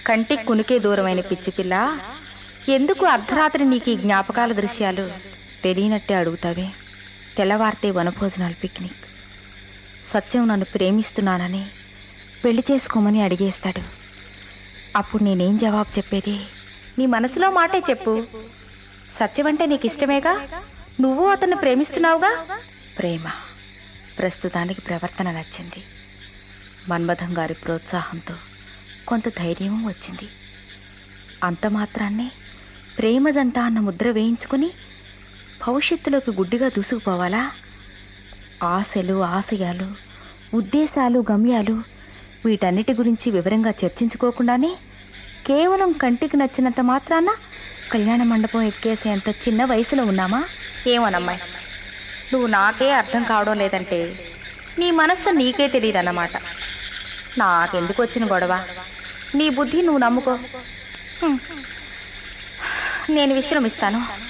కంటికి కునికే దూరమైన పిచ్చి పిల్ల ఎందుకు అర్ధరాత్రి నీకు ఈ జ్ఞాపకాల దృశ్యాలు తెలియనట్టే అడుగుతావే తెల్లవారితే వనభోజనాలు పిక్నిక్ సత్యం నన్ను ప్రేమిస్తున్నానని పెళ్లి చేసుకోమని అడిగేస్తాడు అప్పుడు నేనేం జవాబు చెప్పేది నీ మనసులో మాటే చెప్పు సత్యం అంటే నీకు ఇష్టమేగా నువ్వు అతన్ని ప్రేమిస్తున్నావుగా ప్రేమ ప్రస్తుతానికి ప్రవర్తన నచ్చింది మన్మథం గారి ప్రోత్సాహంతో కొంత ధైర్యం వచ్చింది అంత మాత్రాన్నే ప్రేమ జంట అన్న ముద్ర వేయించుకుని భవిష్యత్తులోకి గుడ్డిగా దూసుకుపోవాలా ఆశలు ఆశయాలు ఉద్దేశాలు గమ్యాలు వీటన్నిటి గురించి వివరంగా చర్చించుకోకుండానే కేవలం కంటికి నచ్చినంత మాత్రాన కళ్యాణ మండపం ఎక్కేసేంత చిన్న వయసులో ఉన్నామా ఏమోనమ్మాయి నువ్వు నాకే అర్థం కావడం లేదంటే నీ మనస్సు నీకే తెలియదన్నమాట నాకెందుకు వచ్చిన గొడవ నీ బుద్ధి నువ్వు నమ్ముకో హ్మ్. నేను విశ్రమిస్తాను